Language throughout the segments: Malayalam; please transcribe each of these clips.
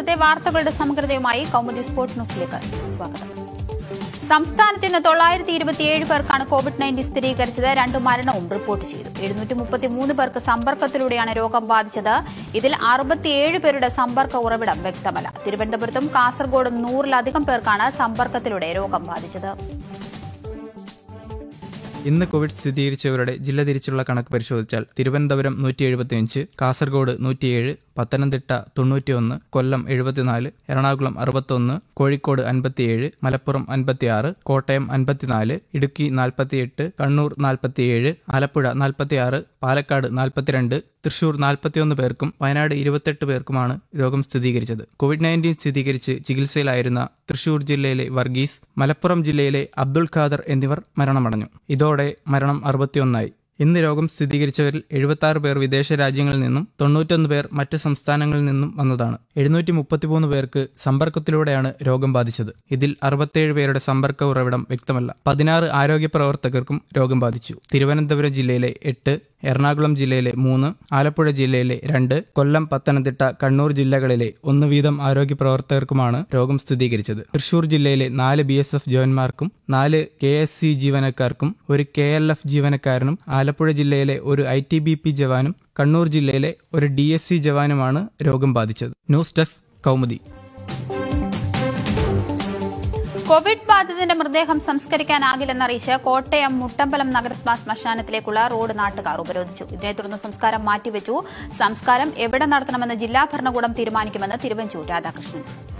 ദിവസത്തെ വാർത്തകളുടെ സമഗ്രതയുമായി കൗമുദി സ്പോർട് ന്യൂസിലേക്ക് സ്വാഗതം സംസ്ഥാനത്ത് ഇന്ന് തൊള്ളായിരത്തി ഇരുപത്തിയേഴ് പേർക്കാണ് കോവിഡ് നയൻറ്റീൻ സ്ഥിരീകരിച്ചത് രണ്ട് മരണവും റിപ്പോർട്ട് ചെയ്തു എഴുന്നൂറ്റി മുപ്പത്തിമൂന്ന് പേർക്ക് സമ്പർക്കത്തിലൂടെയാണ് രോഗം ബാധിച്ചത് ഇതിൽ അറുപത്തിയേഴ് പേരുടെ സമ്പർക്ക ഉറവിടം വ്യക്തമല്ല തിരുവനന്തപുരത്തും കാസർഗോഡും നൂറിലധികം പേർക്കാണ് സമ്പർക്കത്തിലൂടെ രോഗം ബാധിച്ചത് ഇന്ന് കോവിഡ് സ്ഥിരീകരിച്ചവരുടെ ജില്ല തിരിച്ചുള്ള കണക്ക് പരിശോധിച്ചാൽ തിരുവനന്തപുരം നൂറ്റി എഴുപത്തിയഞ്ച് കാസർഗോഡ് നൂറ്റിയേഴ് പത്തനംതിട്ട തൊണ്ണൂറ്റിയൊന്ന് കൊല്ലം എഴുപത്തിനാല് എറണാകുളം അറുപത്തൊന്ന് കോഴിക്കോട് അൻപത്തിയേഴ് മലപ്പുറം അൻപത്തിയാറ് കോട്ടയം അൻപത്തിനാല് ഇടുക്കി നാൽപ്പത്തിയെട്ട് കണ്ണൂർ നാൽപ്പത്തിയേഴ് ആലപ്പുഴ നാൽപ്പത്തിയാറ് പാലക്കാട് നാൽപ്പത്തിരണ്ട് തൃശൂർ നാൽപ്പത്തിയൊന്ന് പേർക്കും വയനാട് ഇരുപത്തെട്ട് പേർക്കുമാണ് രോഗം സ്ഥിരീകരിച്ചത് കോവിഡ് നയൻറ്റീൻ സ്ഥിരീകരിച്ച് ചികിത്സയിലായിരുന്ന തൃശൂർ ജില്ലയിലെ വർഗീസ് മലപ്പുറം ജില്ലയിലെ അബ്ദുൾ ഖാദർ എന്നിവർ മരണമടഞ്ഞു ഇതോടെ മരണം അറുപത്തിയൊന്നായി ഇന്ന് രോഗം സ്ഥിരീകരിച്ചവരിൽ എഴുപത്തി പേർ വിദേശ രാജ്യങ്ങളിൽ നിന്നും തൊണ്ണൂറ്റൊന്ന് പേർ മറ്റ് സംസ്ഥാനങ്ങളിൽ നിന്നും വന്നതാണ് എഴുന്നൂറ്റി മുപ്പത്തിമൂന്ന് പേർക്ക് സമ്പർക്കത്തിലൂടെയാണ് രോഗം ബാധിച്ചത് ഇതിൽ അറുപത്തേഴ് പേരുടെ സമ്പർക്ക ഉറവിടം വ്യക്തമല്ല പതിനാറ് ആരോഗ്യ പ്രവർത്തകർക്കും രോഗം ബാധിച്ചു തിരുവനന്തപുരം ജില്ലയിലെ എട്ട് എറണാകുളം ജില്ലയിലെ മൂന്ന് ആലപ്പുഴ ജില്ലയിലെ രണ്ട് കൊല്ലം പത്തനംതിട്ട കണ്ണൂർ ജില്ലകളിലെ ഒന്ന് വീതം ആരോഗ്യ പ്രവർത്തകർക്കുമാണ് രോഗം സ്ഥിരീകരിച്ചത് തൃശൂർ ജില്ലയിലെ നാല് ബി എസ് എഫ് ജവാന്മാർക്കും നാല് കെ എസ് സി ജീവനക്കാർക്കും ഒരു കെ എൽ എഫ് ജീവനക്കാരനും ആലപ്പുഴ ജില്ലയിലെ ഒരു ഐ ടി ബി പി ജവാനും കണ്ണൂർ ജില്ലയിലെ ഒരു ഡി എസ് സി ജവാനുമാണ് രോഗം ബാധിച്ചത് ന്യൂസ് ഡെസ്ക് കൗമുദി കോവിഡ് ബാധിതന്റെ മൃതദേഹം സംസ്കരിക്കാനാകില്ലെന്നറിയിച്ച് കോട്ടയം മുട്ടമ്പലം നഗരസഭാ ശ്മശാനത്തിലേക്കുള്ള റോഡ് നാട്ടുകാർ ഉപരോധിച്ചു ഇതിനെ തുടർന്ന് സംസ്കാരം മാറ്റിവെച്ചു സംസ്കാരം എവിടെ നടത്തണമെന്ന് ജില്ലാ ഭരണകൂടം തീരുമാനിക്കുമെന്ന് തിരുവഞ്ചൂർ രാധാകൃഷ്ണൻ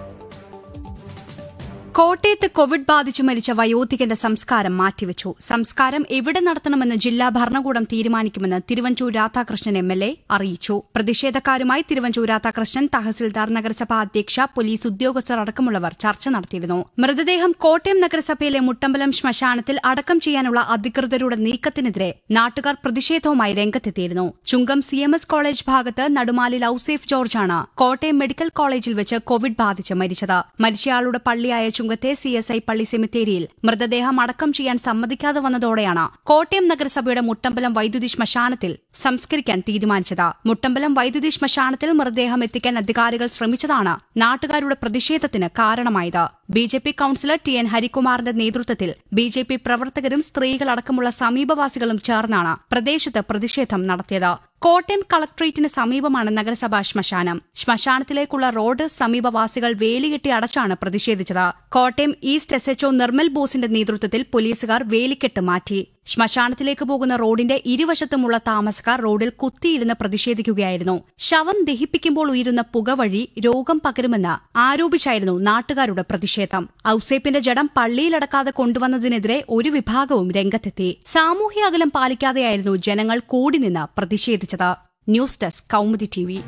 കോട്ടയത്ത് കോവിഡ് ബാധിച്ചു മരിച്ച വയോധികന്റെ സംസ്കാരം മാറ്റിവെച്ചു സംസ്കാരം എവിടെ നടത്തണമെന്ന് ജില്ലാ ഭരണകൂടം തീരുമാനിക്കുമെന്ന് Thiruvanchoor Radhakrishnan M L A അറിയിച്ചു പ്രതിഷേധക്കാരുമായി തിരുവഞ്ചൂർ രാധാകൃഷ്ണൻ തഹസിൽദാർ നഗരസഭാ അധ്യക്ഷ പോലീസ് ഉദ്യോഗസ്ഥർ അടക്കമുള്ളവർ ചർച്ച നടത്തിയിരുന്നു മൃതദേഹം കോട്ടയം നഗരസഭയിലെ മുട്ടമ്പലം ശ്മശാനത്തിൽ അടക്കം ചെയ്യാനുള്ള അധികൃതരുടെ നീക്കത്തിനെതിരെ നാട്ടുകാർ പ്രതിഷേധവുമായി രംഗത്തെത്തിയിരുന്നു Chungam C M S college ഭാഗത്ത് നടുമാലിൽ ഔസേഫ് ജോർജാണ് കോട്ടയം മെഡിക്കൽ കോളേജിൽ വെച്ച് കോവിഡ് ബാധിച്ച് മരിച്ചത് മരിച്ചയാളുടെ പള്ളിയായ ചുങ്കത്തെ സി എസ് ഐ പള്ളി സെമിത്തേരിയിൽ മൃതദേഹം അടക്കം ചെയ്യാൻ സമ്മതിക്കാതെ വന്നതോടെയാണ് കോട്ടയം നഗരസഭയുടെ മുട്ടമ്പലം വൈദ്യുതി ശ്മശാനത്തിൽ സംസ്കരിക്കാൻ തീരുമാനിച്ചത് മുട്ടമ്പലം വൈദ്യുതി ശ്മശാനത്തിൽ മൃതദേഹം എത്തിക്കാൻ അധികാരികൾ ശ്രമിച്ചതാണ് നാട്ടുകാരുടെ പ്രതിഷേധത്തിന് കാരണമായത് B J P councillor T N ഹരികുമാറിന്റെ നേതൃത്വത്തിൽ ബി ജെ പി പ്രവർത്തകരും സ്ത്രീകളടക്കമുള്ള സമീപവാസികളും ചേർന്നാണ് പ്രദേശത്ത് പ്രതിഷേധം നടത്തിയത് കോട്ടയം കളക്ട്രേറ്റിന് സമീപമാണ് നഗരസഭാ ശ്മശാനം ശ്മശാനത്തിലേക്കുള്ള റോഡ് സമീപവാസികൾ വേലികെട്ടി അടച്ചാണ് പ്രതിഷേധിച്ചത് Kottayam east S H O Nirmal ബോസിന്റെ നേതൃത്വത്തിൽ പോലീസുകാർ വേലിക്കെട്ട് മാറ്റി ശ്മശാനത്തിലേക്ക് പോകുന്ന റോഡിന്റെ ഇരുവശത്തുമുള്ള താമസക്കാർ റോഡിൽ കുത്തിയിരുന്ന് പ്രതിഷേധിക്കുകയായിരുന്നു ശവം ദഹിപ്പിക്കുമ്പോൾ ഉയരുന്ന പുക വഴി രോഗം പകരുമെന്ന് ആരോപിച്ചായിരുന്നു നാട്ടുകാരുടെ പ്രതിഷേധം ഔസേപ്പിന്റെ ജഡം പള്ളിയിലടക്കാതെ കൊണ്ടുവന്നതിനെതിരെ ഒരു വിഭാഗവും രംഗത്തെത്തി സാമൂഹ്യ അകലം പാലിക്കാതെയായിരുന്നു ജനങ്ങൾ കൂടി നിന്ന് പ്രതിഷേധിച്ചത് news desk Kaumudi T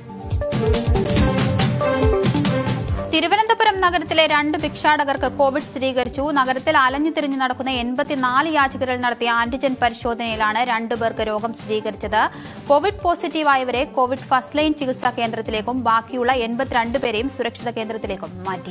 Thiruvananthapuram നഗരത്തിലെ രണ്ട് ഭിക്ഷാടകർക്ക് കോവിഡ് സ്ഥിരീകരിച്ചു നഗരത്തിൽ അലഞ്ഞു തിരിഞ്ഞു നടക്കുന്ന എൺപത്തിനാല് യാചകരിൽ നടത്തിയ ആന്റിജൻ പരിശോധനയിലാണ് രണ്ടുപേർക്ക് രോഗം സ്ഥിരീകരിച്ചത് കോവിഡ് പോസിറ്റീവായവരെ കോവിഡ് ഫസ്റ്റ് ലൈൻ ചികിത്സാ കേന്ദ്രത്തിലേക്കും ബാക്കിയുള്ള എൺപത്തിരണ്ട് പേരെയും സുരക്ഷിത കേന്ദ്രത്തിലേക്കും മാറ്റി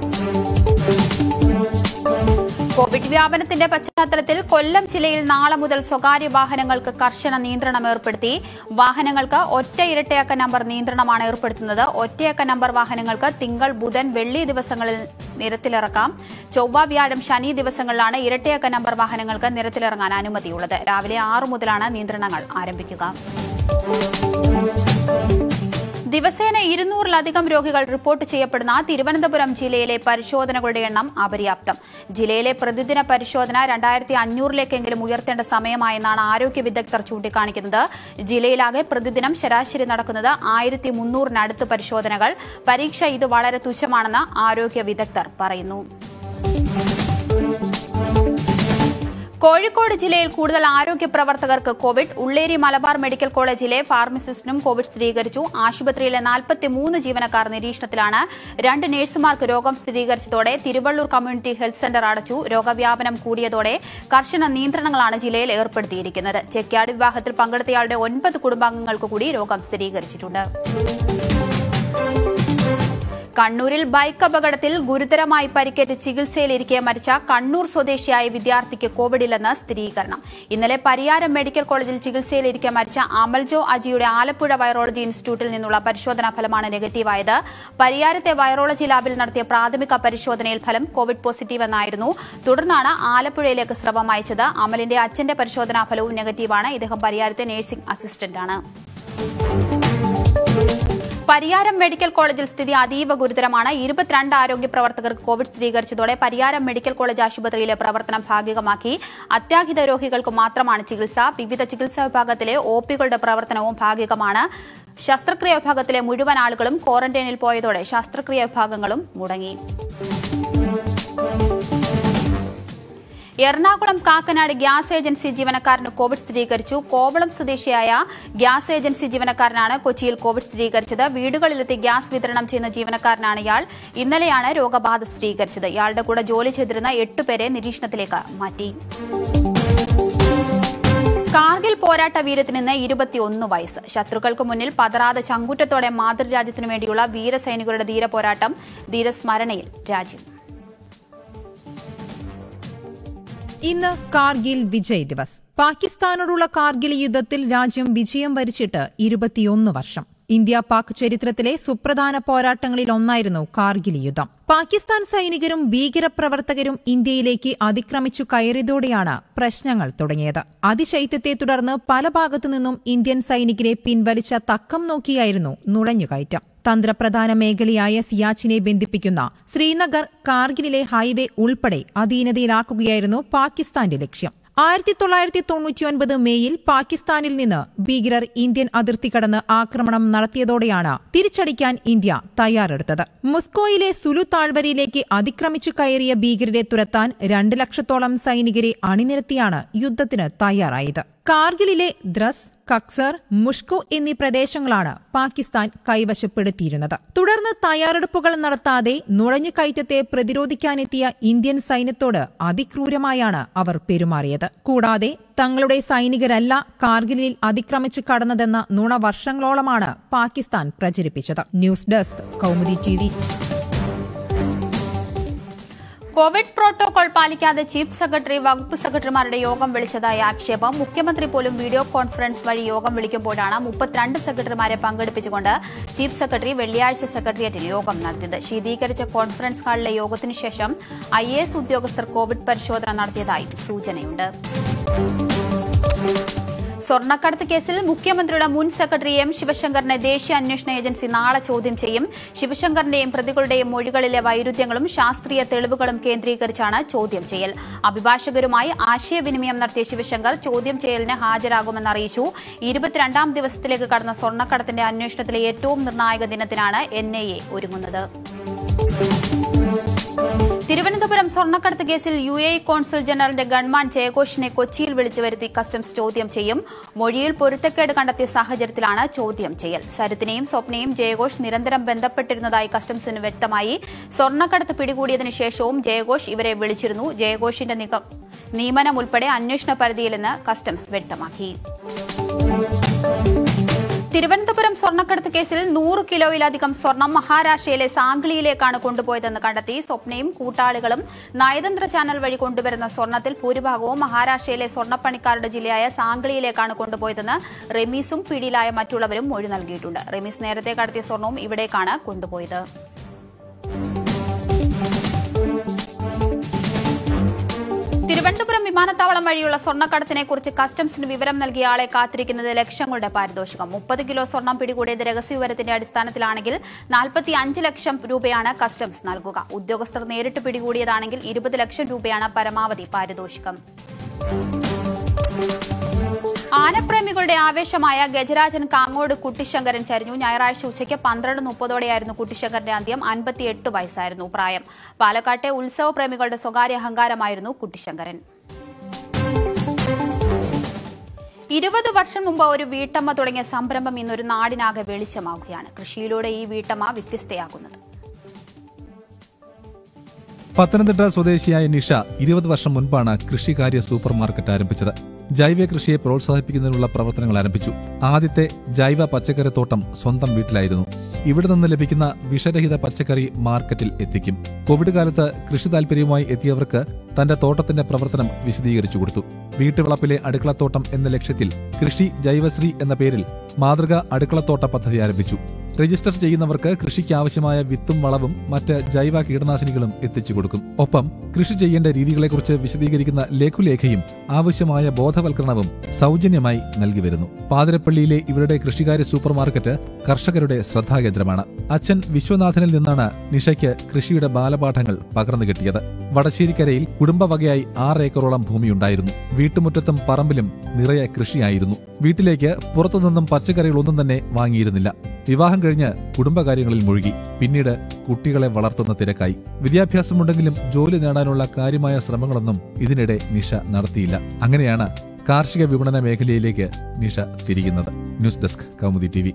കോവിഡ് വ്യാപനത്തിന്റെ പശ്ചാത്തലത്തിൽ കൊല്ലം ജില്ലയിൽ നാളെ മുതൽ സ്വകാര്യ വാഹനങ്ങൾക്ക് കർശന നിയന്ത്രണം ഏർപ്പെടുത്തി വാഹനങ്ങൾക്ക് ഒറ്റ ഇരട്ടയക്ക നമ്പർ നിയന്ത്രണമാണ് ഏർപ്പെടുത്തുന്നത് ഒറ്റയക്ക നമ്പർ വാഹനങ്ങൾക്ക് തിങ്കൾ ബുധൻ വെള്ളി ദിവസങ്ങളിൽ നിരത്തിലിറക്കാം ചൊവ്വ വ്യാഴം ശനി ദിവസങ്ങളിലാണ് ഇരട്ടയക്ക നമ്പർ വാഹനങ്ങൾക്ക് നിരത്തിലിറങ്ങാൻ അനുമതിയുള്ളത് രാവിലെ ആറു മുതലാണ് നിയന്ത്രണങ്ങൾ ആരംഭിക്കുക ദിവസേന ഇരുന്നൂറിലധികം രോഗികൾ റിപ്പോർട്ട് ചെയ്യപ്പെടുന്ന തിരുവനന്തപുരം ജില്ലയിലെ പരിശോധനകളുടെ എണ്ണം അപര്യാപ്തം ജില്ലയിലെ പ്രതിദിന പരിശോധന രണ്ടായിരത്തി അഞ്ഞൂറിലേക്കെങ്കിലും ഉയർത്തേണ്ട സമയമായെന്നാണ് ആരോഗ്യ വിദഗ്ധർ ചൂണ്ടിക്കാണിക്കുന്നത് ജില്ലയിലാകെ പ്രതിദിനം ശരാശരി നടക്കുന്നത് ആയിരത്തി മുന്നൂറിനടുത്ത് പരിശോധനകൾ പരീക്ഷ ഇത് വളരെ തുച്ഛമാണെന്ന് ആരോഗ്യ വിദഗ്ധർ പറയുന്നു കോഴിക്കോട് ജില്ലയിൽ കൂടുതൽ ആരോഗ്യ പ്രവർത്തകർക്ക് കോവിഡ് ഉള്ളേരി മലബാർ മെഡിക്കൽ കോളേജിലെ ഫാർമസിസ്റ്റിനും കോവിഡ് സ്ഥിരീകരിച്ചു ആശുപത്രിയിലെ നാൽപ്പത്തിമൂന്ന് ജീവനക്കാർ നിരീക്ഷണത്തിലാണ് രണ്ട് നഴ്സുമാർക്ക് രോഗം സ്ഥിരീകരിച്ചതോടെ തിരുവള്ളൂർ കമ്മ്യൂണിറ്റി ഹെൽത്ത് സെന്റർ അടച്ചു രോഗവ്യാപനം കൂടിയതോടെ കർശന നിയന്ത്രണങ്ങളാണ് ജില്ലയിൽ ഏർപ്പെടുത്തിയിരിക്കുന്നത് ചെക്യാട് വിവാഹത്തിൽ പങ്കെടുത്തയാളുടെ ഒൻപത് കുടുംബാംഗങ്ങൾക്ക് കൂടി രോഗം സ്ഥിരീകരിച്ചിട്ടുണ്ട് കണ്ണൂരിൽ ബൈക്ക് അപകടത്തിൽ ഗുരുതരമായി പരിക്കേറ്റ് ചികിത്സയിലിരിക്കെ മരിച്ച കണ്ണൂർ സ്വദേശിയായ വിദ്യാർത്ഥിക്ക് കോവിഡില്ലെന്ന് സ്ഥിരീകരണം ഇന്നലെ പരിയാരം മെഡിക്കൽ കോളേജിൽ ചികിത്സയിലിരിക്കെ മരിച്ച അമൽജോ അജിയുടെ ആലപ്പുഴ വൈറോളജി ഇൻസ്റ്റിറ്റ്യൂട്ടിൽ നിന്നുള്ള പരിശോധനാ ഫലമാണ് നെഗറ്റീവായത് പരിയാരത്തെ വൈറോളജി ലാബിൽ നടത്തിയ പ്രാഥമിക പരിശോധനയിൽ ഫലം കോവിഡ് പോസിറ്റീവ് എന്നായിരുന്നു തുടർന്നാണ് ആലപ്പുഴയിലേക്ക് സ്രവം അയച്ചത് അമലിന്റെ അച്ഛന്റെ പരിശോധനാ ഫലവും നെഗറ്റീവാണ് ഇദ്ദേഹം പരിയാരത്തെ നഴ്സിംഗ് അസിസ്റ്റന്റാണ് പരിയാരം മെഡിക്കൽ കോളേജിൽ സ്ഥിതി അതീവ ഗുരുതരമാണ് ഇരുപത്തിരണ്ട് ആരോഗ്യ പ്രവർത്തകർക്ക് കോവിഡ് സ്ഥിരീകരിച്ചതോടെ പരിയാരം മെഡിക്കൽ കോളേജ് ആശുപത്രിയിലെ പ്രവർത്തനം ഭാഗികമാക്കി അത്യാഹിത രോഗികൾക്ക് മാത്രമാണ് ചികിത്സ വിവിധ ചികിത്സാ വിഭാഗത്തിലെ ഒപികളുടെ പ്രവർത്തനവും ഭാഗികമാണ് ശസ്ത്രക്രിയ വിഭാഗത്തിലെ മുഴുവൻ ആളുകളും ക്വാറന്റൈനിൽ പോയതോടെ ശസ്ത്രക്രിയ വിഭാഗങ്ങളും മുടങ്ങി എറണാകുളം കാക്കനാട് ഗ്യാസ് ഏജൻസി ജീവനക്കാരന് കോവിഡ് സ്ഥിരീകരിച്ചു കോവളം സ്വദേശിയായ ഗ്യാസ് ഏജൻസി ജീവനക്കാരനാണ് കൊച്ചിയിൽ കോവിഡ് സ്ഥിരീകരിച്ചത് വീടുകളിലെത്തി ഗ്യാസ് വിതരണം ചെയ്യുന്ന ജീവനക്കാരനാണ് ഇയാൾ ഇന്നലെയാണ് രോഗബാധ സ്ഥിരീകരിച്ചത് ഇയാളുടെ കൂടെ ജോലി ചെയ്തിരുന്ന എട്ടുപേരെ നിരീക്ഷണത്തിലേക്ക് മാറ്റി കാർഗിൽ പോരാട്ട വീരത്തിന് ഇന്ന് ഇരുപത്തിയൊന്ന് വയസ്സ് ശത്രുക്കൾക്ക് മുന്നിൽ പതറാതെ ചങ്കൂറ്റത്തോടെ മാതൃരാജ്യത്തിനു വേണ്ടിയുള്ള വീരസൈനികരുടെ ധീരപോരാട്ടം ധീരസ്മരണയിൽ രാജ്യം ഇന്ന് കാർഗിൽ വിജയ് ദിവസ് പാകിസ്ഥാനോടുള്ള കാർഗിൽ യുദ്ധത്തിൽ രാജ്യം വിജയം വരിച്ചിട്ട് ഇരുപത്തിയൊന്ന് വർഷം ഇന്ത്യ പാക് ചരിത്രത്തിലെ സുപ്രധാന പോരാട്ടങ്ങളിൽ ഒന്നായിരുന്നു കാർഗിൽ യുദ്ധം പാകിസ്ഥാൻ സൈനികരും ഭീകരപ്രവർത്തകരും ഇന്ത്യയിലേക്ക് അതിക്രമിച്ചു കയറിയതോടെയാണ് പ്രശ്നങ്ങൾ തുടങ്ങിയത് അതിശൈത്യത്തെ തുടർന്ന് പല ഭാഗത്തു നിന്നും ഇന്ത്യൻ സൈനികരെ പിൻവലിച്ച തക്കം നോക്കിയായിരുന്നു നുഴഞ്ഞുകയറ്റം തന്ത്രപ്രധാന മേഖലയായ സിയാച്ചിനെ ബന്ധിപ്പിക്കുന്ന ശ്രീനഗർ കാർഗിലിലെ ഹൈവേ ഉൾപ്പെടെ അധീനതയിലാക്കുകയായിരുന്നു പാകിസ്ഥാന്റെ ലക്ഷ്യം ആയിരത്തി തൊള്ളായിരത്തി തൊണ്ണൂറ്റിയൊൻപത് മേയിൽ പാകിസ്ഥാനിൽ നിന്ന് ഭീകരർ ഇന്ത്യൻ അതിർത്തി കടന്ന് ആക്രമണം നടത്തിയതോടെയാണ് തിരിച്ചടിക്കാൻ ഇന്ത്യ തയ്യാറെടുത്തത് മോസ്കോയിലെ സുലു താഴ്വരയിലേക്ക് അതിക്രമിച്ചു കയറിയ ഭീകരരെ തുരത്താൻ രണ്ട് ലക്ഷത്തോളം സൈനികരെ അണിനിരത്തിയാണ് യുദ്ധത്തിന് തയ്യാറായത് കാർഗിലിലെ ദ്രസ് കക്സർ മുഷ്കോ എന്നീ പ്രദേശങ്ങളാണ് പാകിസ്ഥാൻ കൈവശപ്പെടുത്തിയിരുന്നത് തുടർന്ന് തയ്യാറെടുപ്പുകൾ നടത്താതെ നുഴഞ്ഞുകയറ്റത്തെ പ്രതിരോധിക്കാനെത്തിയ ഇന്ത്യൻ സൈന്യത്തോട് അതിക്രൂരമായാണ് അവർ പെരുമാറിയത് കൂടാതെ തങ്ങളുടെ സൈനികരല്ല കാർഗിലിൽ അതിക്രമിച്ചു കടന്നതെന്ന നുണ വർഷങ്ങളോളമാണ് പാകിസ്ഥാൻ പ്രചരിപ്പിച്ചത് news desk Kaumudi T Covid protocol പാലിക്കാതെ ചീഫ് സെക്രട്ടറി വകുപ്പ് സെക്രട്ടറിമാരുടെ യോഗം വിളിച്ചതായ ആക്ഷേപം മുഖ്യമന്ത്രി പോലും വീഡിയോ കോൺഫറൻസ് വഴി യോഗം വിളിക്കുമ്പോഴാണ് മുപ്പത്തിരണ്ട് സെക്രട്ടറിമാരെ പങ്കെടുപ്പിച്ചുകൊണ്ട് ചീഫ് സെക്രട്ടറി വെള്ളിയാഴ്ച സെക്രട്ടേറിയറ്റിൽ യോഗം നടത്തിയത് ശീതീകരിച്ച കോൺഫറൻസ് ഹാളിലെ യോഗത്തിനു ശേഷം ഐ ഉദ്യോഗസ്ഥർ കോവിഡ് പരിശോധന നടത്തിയതായി സൂചനയുണ്ട് സ്വർണ്ണക്കടത്ത് കേസിൽ മുഖ്യമന്ത്രിയുടെ മുൻ സെക്രട്ടറി എം ശിവശങ്കറിനെ ദേശീയ അന്വേഷണ ഏജൻസി നാളെ ചോദ്യം ചെയ്യും ശിവശങ്കറിന്റെയും പ്രതികളുടെയും മൊഴികളിലെ വൈരുദ്ധ്യങ്ങളും ശാസ്ത്രീയ തെളിവുകളും കേന്ദ്രീകരിച്ചാണ് ചോദ്യം ചെയ്യൽ അഭിഭാഷകരുമായി ആശയവിനിമയം നടത്തിയ ശിവശങ്കർ ചോദ്യം ചെയ്യലിന് ഹാജരാകുമെന്ന് അറിയിച്ചു ഇരുപത്തിരണ്ടാം ദിവസത്തിലേക്ക് കടന്ന സ്വർണ്ണക്കടത്തിന്റെ അന്വേഷണത്തിലെ ഏറ്റവും നിർണായക ദിനത്തിനാണ് എൻ ഒരുങ്ങുന്നത് തിരുവനന്തപുരം സ്വർണ്ണക്കടത്ത് കേസിൽ യു എ കോൺസുൽ ജനറലിന്റെ ഗൺമാൻ ജയഘോഷിനെ കൊച്ചിയിൽ വിളിച്ചു വരുത്തി കസ്റ്റംസ് ചോദ്യം ചെയ്യും മൊഴിയിൽ പൊരുത്തക്കേട് കണ്ടെത്തിയ സാഹചര്യത്തിലാണ് ചോദ്യം ചെയ്യൽ സരിത്തിനെയും സ്വപ്നയും ജയഘോഷ് നിരന്തരം ബന്ധപ്പെട്ടിരുന്നതായി കസ്റ്റംസിന് വ്യക്തമായി സ്വർണ്ണക്കടത്ത് പിടികൂടിയതിനു ശേഷവും ജയഘോഷ് ഇവരെ വിളിച്ചിരുന്നു ജയഘോഷിന്റെ നിക- നിയമനം ഉൾപ്പെടെ അന്വേഷണ പരിധിയിലെന്ന് കസ്റ്റംസ് വ്യക്തമാക്കി തിരുവനന്തപുരം സ്വർണ്ണക്കടത്ത് കേസിൽ നൂറ് കിലോയിലധികം സ്വർണം മഹാരാഷ്ട്രയിലെ സാംഗ്ലിയിലേക്കാണ് കൊണ്ടുപോയതെന്ന് കണ്ടെത്തി സ്വപ്നയും കൂട്ടാളികളും നയതന്ത്ര ചാനൽ വഴി കൊണ്ടുവരുന്ന സ്വർണത്തിൽ ഭൂരിഭാഗവും മഹാരാഷ്ട്രയിലെ സ്വർണ്ണപ്പണിക്കാരുടെ ജില്ലയായ സാംഗ്ലിയിലേക്കാണ് കൊണ്ടുപോയതെന്ന് റെമീസും പിടിയിലായ മറ്റുള്ളവരും മൊഴി നൽകിയിട്ടുണ്ട് റെമീസ് നേരത്തെ കടത്തിയ സ്വർണവും ഇവിടേക്കാണ് കൊണ്ടുപോയത് തിരുവനന്തപുരം വിമാനത്താവളം വഴിയുള്ള സ്വർണ്ണക്കടത്തിനെ കുറിച്ച് കസ്റ്റംസിന് വിവരം നൽകിയ ആളെ കാത്തിരിക്കുന്നത് ലക്ഷങ്ങളുടെ പാരിതോഷികം മുപ്പത് കിലോ സ്വർണം പിടികൂടിയത് രഹസ്യവിവരത്തിന്റെ അടിസ്ഥാനത്തിലാണെങ്കിൽ നാൽപ്പത്തി അഞ്ച് ലക്ഷം രൂപയാണ് കസ്റ്റംസ് നൽകുക ഉദ്യോഗസ്ഥർ നേരിട്ട് പിടികൂടിയതാണെങ്കിൽ ഇരുപത് ലക്ഷം രൂപയാണ് പരമാവധി പാരിതോഷികം ആനപ്രേമികളുടെ ആവേശമായ ഗജരാജൻ കാങ്ങോട് കുട്ടിശങ്കരൻ ചരിഞ്ഞു ഞായറാഴ്ച ഉച്ചയ്ക്ക് പന്ത്രണ്ട് മുപ്പതോടെയായിരുന്നു കുട്ടിശങ്കരന്റെ അന്ത്യം അൻപത്തിയെട്ട് വയസ്സായിരുന്നു പ്രായം പാലക്കാട്ടെ ഉത്സവ പ്രേമികളുടെ സ്വകാര്യ അഹങ്കാരമായിരുന്നു കുട്ടിശങ്കരൻ ഇരുപത് വർഷം മുമ്പ് ഒരു വീട്ടമ്മ തുടങ്ങിയ സംരംഭം ഇന്നൊരു നാടിനാകെ വെളിച്ചമാകുകയാണ് കൃഷിയിലൂടെ ഈ വീട്ടമ്മ വ്യത്യസ്തയാകുന്നത് പത്തനംതിട്ട സ്വദേശിയായ നിഷ ഇരുപത് വർഷം മുൻപാണ് കൃഷികാര്യ സൂപ്പർ മാർക്കറ്റ് ആരംഭിച്ചത് ജൈവ കൃഷിയെ പ്രോത്സാഹിപ്പിക്കുന്നതിനുള്ള പ്രവർത്തനങ്ങൾ ആരംഭിച്ചു ആദ്യത്തെ ജൈവ പച്ചക്കറിത്തോട്ടം സ്വന്തം വീട്ടിലായിരുന്നു ഇവിടെ നിന്ന് ലഭിക്കുന്ന വിഷരഹിത പച്ചക്കറി മാർക്കറ്റിൽ എത്തിക്കും കോവിഡ് കാലത്ത് കൃഷി താൽപര്യവുമായി എത്തിയവർക്ക് തന്റെ തോട്ടത്തിന്റെ പ്രവർത്തനം വിശദീകരിച്ചു കൊടുത്തു വീട്ടുവളപ്പിലെ അടുക്കളത്തോട്ടം എന്ന ലക്ഷ്യത്തിൽ കൃഷി ജൈവശ്രീ എന്ന പേരിൽ മാതൃക അടുക്കളത്തോട്ട പദ്ധതി ആരംഭിച്ചു രജിസ്റ്റർ ചെയ്യുന്നവർക്ക് കൃഷിക്ക് ആവശ്യമായ വിത്തും വളവും മറ്റ് ജൈവ കീടനാശിനികളും എത്തിച്ചു കൊടുക്കും ഒപ്പം കൃഷി ചെയ്യേണ്ട രീതികളെക്കുറിച്ച് വിശദീകരിക്കുന്ന ലഘുലേഖയും ആവശ്യമായ ബോധവൽക്കരണവും സൗജന്യമായി നൽകി വരുന്നു പാതിരപ്പള്ളിയിലെ ഇവരുടെ കൃഷികാര്യ സൂപ്പർ മാർക്കറ്റ് കർഷകരുടെ ശ്രദ്ധാകേന്ദ്രമാണ് അച്ഛൻ വിശ്വനാഥനിൽ നിന്നാണ് നിഷയ്ക്ക് കൃഷിയുടെ ബാലപാഠങ്ങൾ പകർന്നു കിട്ടിയത് വടശ്ശേരിക്കരയിൽ കുടുംബവകയായി ആറ് ഏക്കറോളം ഭൂമിയുണ്ടായിരുന്നു വീട്ടുമുറ്റത്തും പറമ്പിലും നിറയെ കൃഷിയായിരുന്നു വീട്ടിലേക്ക് പുറത്തുനിന്നും പച്ചക്കറികളൊന്നും തന്നെ വാങ്ങിയിരുന്നില്ല വിവാഹം കഴിഞ്ഞ് കുടുംബകാര്യങ്ങളിൽ മുഴുകി പിന്നീട് കുട്ടികളെ വളർത്തുന്ന തിരക്കായി വിദ്യാഭ്യാസമുണ്ടെങ്കിലും ജോലി നേടാനുള്ള കാര്യമായ ശ്രമങ്ങളൊന്നും ഇതിനിടെ നിഷ നടത്തിയില്ല അങ്ങനെയാണ് കാർഷിക വിപണന മേഖലയിലേക്ക് നിഷ തിരിയുന്നത് ന്യൂസ് ഡെസ്ക് കൗമുദി ടി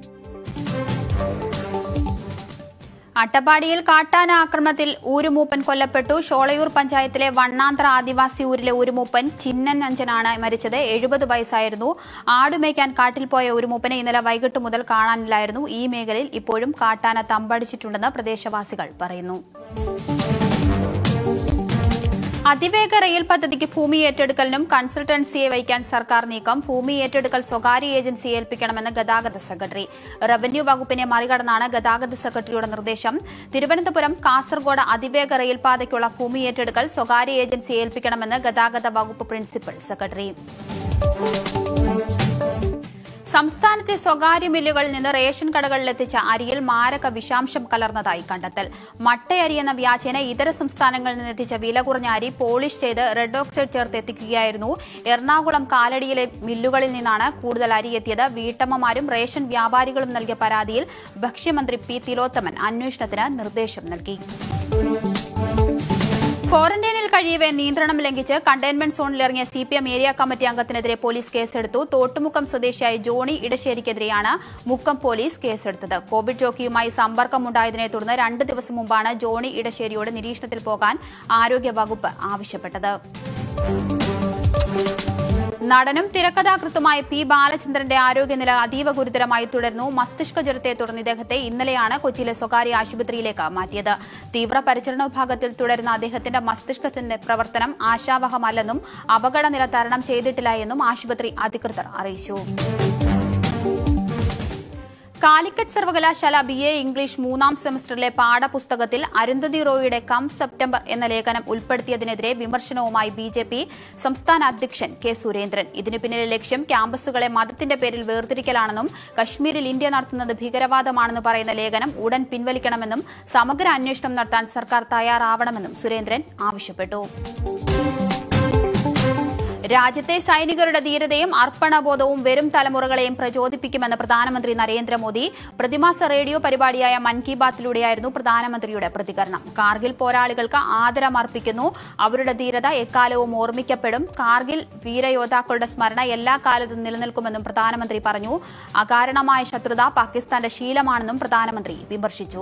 അട്ടപ്പാടിയിൽ കാട്ടാന ആക്രമണത്തിൽ ഊരുമൂപ്പൻ കൊല്ലപ്പെട്ടു ഷോളയൂർ പഞ്ചായത്തിലെ വണ്ണാന്തറ ആദിവാസി ഊരിലെ ഊരുമൂപ്പൻ ചിന്നൻ അഞ്ചനാണ് മരിച്ചത് എഴുപത് വയസ്സായിരുന്നു ആടുമേയ്ക്കാൻ കാട്ടിൽ പോയ ഊരുമൂപ്പനെ ഇന്നലെ വൈകിട്ട് മുതൽ കാണാനില്ലായിരുന്നു ഈ മേഖലയിൽ ഇപ്പോഴും കാട്ടാന തമ്പടിച്ചിട്ടുണ്ടെന്ന് പ്രദേശവാസികൾ പറയുന്നു അതിവേഗ റെയിൽ പദ്ധതിക്ക് ഭൂമി ഏറ്റെടുക്കലിനും കൺസൾട്ടൻസിയെ വഹിക്കാൻ സർക്കാർ നീക്കം ഭൂമി ഏറ്റെടുക്കൽ സ്വകാര്യ ഏജൻസിയെ ഏൽപ്പിക്കണമെന്ന് ഗതാഗത സെക്രട്ടറി റവന്യൂ വകുപ്പിനെ മറികടന്നാണ് ഗതാഗത സെക്രട്ടറിയുടെ നിർദ്ദേശം തിരുവനന്തപുരം കാസർഗോഡ് അതിവേഗ റെയിൽ പാതയ്ക്കുള്ള ഭൂമി ഏറ്റെടുക്കൽ സ്വകാര്യ ഏജൻസിയെ ഏൽപ്പിക്കണമെന്ന് ഗതാഗത വകുപ്പ് പ്രിൻസിപ്പൽ സെക്രട്ടറി സംസ്ഥാനത്തെ സ്വകാര്യ മില്ലുകളിൽ നിന്ന് റേഷൻ കടകളിലെത്തിച്ച അരിയിൽ മാരക വിഷാംശം കലർന്നതായി കണ്ടെത്തൽ മട്ടയരി എന്ന വ്യാജേന ഇതര സംസ്ഥാനങ്ങളിൽ നിന്നെത്തിച്ച വില കുറഞ്ഞ അരി പോളിഷ് ചെയ്ത് റെഡ് ഓക്സൈഡ് ചേർത്ത് എത്തിക്കുകയായിരുന്നു എറണാകുളം കാലടിയിലെ മില്ലുകളിൽ നിന്നാണ് കൂടുതൽ അരി എത്തിയത് വീട്ടമ്മമാരും റേഷൻ വ്യാപാരികളും നൽകിയ പരാതിയിൽ ഭക്ഷ്യമന്ത്രി പി തിലോത്തമൻ അന്വേഷണത്തിന് നിർദ്ദേശം നൽകി ക്വാറന്റൈനിൽ കഴിയവെ നിയന്ത്രണം ലംഘിച്ച് കണ്ടെയ്ൻമെന്റ് സോണിലിറങ്ങിയ C P M area committee അംഗത്തിനെതിരെ പോലീസ് കേസെടുത്തു തോട്ടുമുക്കം സ്വദേശിയായ ജോണി ഇടശ്ശേരിക്കെതിരെയാണ് മുക്കം പോലീസ് കേസെടുത്തത് കോവിഡ് രോഗിയുമായി സമ്പർക്കമുണ്ടായതിനെ തുടർന്ന് രണ്ട് ദിവസം മുമ്പാണ് ജോണി ഇടശ്ശേരിയോട് നിരീക്ഷണത്തിൽ പോകാൻ ആരോഗ്യവകുപ്പ് ആവശ്യപ്പെട്ടത് നടനും തിരക്കഥാകൃത്തുമായ പി ബാലചന്ദ്രന്റെ ആരോഗ്യനില അതീവ ഗുരുതരമായി തുടർന്നു മസ്തിഷ്ക ജ്വരത്തെ തുടർന്ന് ഇദ്ദേഹത്തെ ഇന്നലെയാണ് കൊച്ചിയിലെ സ്വകാര്യ ആശുപത്രിയിലേക്ക് മാറ്റിയത് തീവ്ര പരിചരണ വിഭാഗത്തിൽ തുടരുന്ന അദ്ദേഹത്തിന്റെ മസ്തിഷ്കത്തിന്റെ പ്രവർത്തനം ആശാവഹമല്ലെന്നും അപകടനില തരണം ചെയ്തിട്ടില്ല എന്നും ആശുപത്രി അധികൃതർ അറിയിച്ചു കാലിക്കറ്റ് സർവകലാശാല ബി എ ഇംഗ്ലീഷ് മൂന്നാം സെമസ്റ്ററിലെ പാഠപുസ്തകത്തിൽ അരുന്ധതി റോയിയുടെ കം സെപ്റ്റംബർ എന്ന ലേഖനം ഉൾപ്പെടുത്തിയതിനെതിരെ വിമർശനവുമായി ബി ജെ പി സംസ്ഥാന അധ്യക്ഷൻ കെ സുരേന്ദ്രൻ ഇതിനു പിന്നിലെ ലക്ഷ്യം ക്യാമ്പസുകളെ മതത്തിന്റെ പേരിൽ വേർതിരിക്കലാണെന്നും കശ്മീരിൽ ഇന്ത്യ നടത്തുന്നത് ഭീകരവാദമാണെന്ന് പറയുന്ന ലേഖനം ഉടൻ പിൻവലിക്കണമെന്നും സമഗ്ര അന്വേഷണം നടത്താൻ സർക്കാർ തയ്യാറാവണമെന്നും സുരേന്ദ്രൻ ആവശ്യപ്പെട്ടു രാജ്യത്തെ സൈനികരുടെ ധീരതയും അർപ്പണബോധവും വരും തലമുറകളെയും പ്രചോദിപ്പിക്കുമെന്ന് പ്രധാനമന്ത്രി നരേന്ദ്രമോദി പ്രതിമാസ റേഡിയോ പരിപാടിയായ മൻ കി ബാത്തിലൂടെയായിരുന്നു പ്രധാനമന്ത്രിയുടെ പ്രതികരണം കാർഗിൽ പോരാളികൾക്ക് ആദരമർപ്പിക്കുന്നു അവരുടെ ധീരത എക്കാലവും ഓർമ്മിക്കപ്പെടും കാർഗിൽ വീരയോദ്ധാക്കളുടെ സ്മരണ എല്ലാ കാലത്തും നിലനിൽക്കുമെന്നും പ്രധാനമന്ത്രി പറഞ്ഞു അകാരണമായ ശത്രുത പാകിസ്ഥാന്റെ ശീലമാണെന്നും പ്രധാനമന്ത്രി വിമർശിച്ചു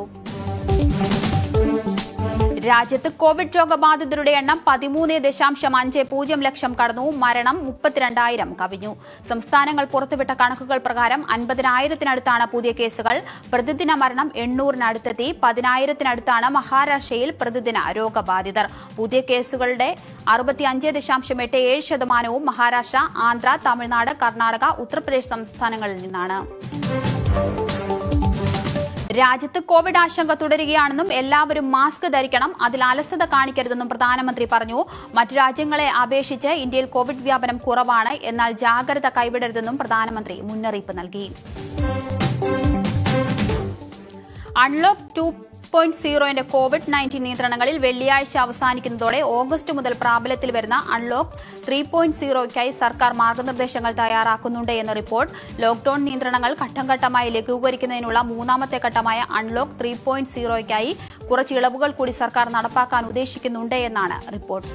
രാജ്യത്ത് കോവിഡ് രോഗബാധിതരുടെ എണ്ണം പതിമൂന്ന് ദശാംശം അഞ്ച് പൂജ്യം ലക്ഷം കടന്നു മരണം മുപ്പത്തിരണ്ടായിരം കവിഞ്ഞു സംസ്ഥാനങ്ങൾ പുറത്തുവിട്ട കണക്കുകൾ പ്രകാരം അൻപതിനായിരത്തിനടുത്താണ് പുതിയ കേസുകൾ പ്രതിദിന മരണം എണ്ണൂറിനടുത്തെത്തി പതിനായിരത്തിനടുത്താണ് മഹാരാഷ്ട്രയിൽ പ്രതിദിന രോഗബാധിതർ പുതിയ കേസുകളുടെ അറുപത്തിയഞ്ച് ദശാംശം എട്ട് ഏഴ് ശതമാനവും മഹാരാഷ്ട്ര ആന്ധ്ര തമിഴ്നാട് കർണാടക ഉത്തർപ്രദേശ് സംസ്ഥാനങ്ങളിൽ നിന്നാണ് രാജ്യത്ത് കോവിഡ് ആശങ്ക തുടരുകയാണെന്നും എല്ലാവരും മാസ്ക് ധരിക്കണം അതിൽ അലസത കാണിക്കരുതെന്നും പ്രധാനമന്ത്രി പറഞ്ഞു മറ്റു രാജ്യങ്ങളെ അപേക്ഷിച്ച് ഇന്ത്യയിൽ കോവിഡ് വ്യാപനം കുറവാണ് എന്നാൽ ജാഗ്രത കൈവിടരുതെന്നും പ്രധാനമന്ത്രി മുന്നറിയിപ്പ് നൽകി അൺലോക്ക് ടു പോയിന്റ് സീറോയുടെ കോവിഡ് നയൻറ്റീൻ നിയന്ത്രണങ്ങളിൽ വെള്ളിയാഴ്ച അവസാനിക്കുന്നതോടെ ഓഗസ്റ്റ് മുതൽ പ്രാബല്യത്തിൽ വരുന്ന അൺലോക്ക് ത്രീ പോയിന്റ് സീറോയ്ക്കായി സർക്കാർ മാർഗനിർദ്ദേശങ്ങൾ തയ്യാറാക്കുന്നുണ്ട് എന്ന റിപ്പോർട്ട് ലോക്ഡൌൺ നിയന്ത്രണങ്ങൾ ഘട്ടം ഘട്ടമായി ലഘൂകരിക്കുന്നതിനുള്ള മൂന്നാമത്തെ ഘട്ടമായ അൺലോക്ക് ത്രീ പോയിന്റ് സീറോയ്ക്കായി കുറച്ച് ഇളവുകൾ കൂടി സർക്കാർ നടപ്പാക്കാൻ ഉദ്ദേശിക്കുന്നുണ്ട് എന്നാണ് റിപ്പോർട്ട്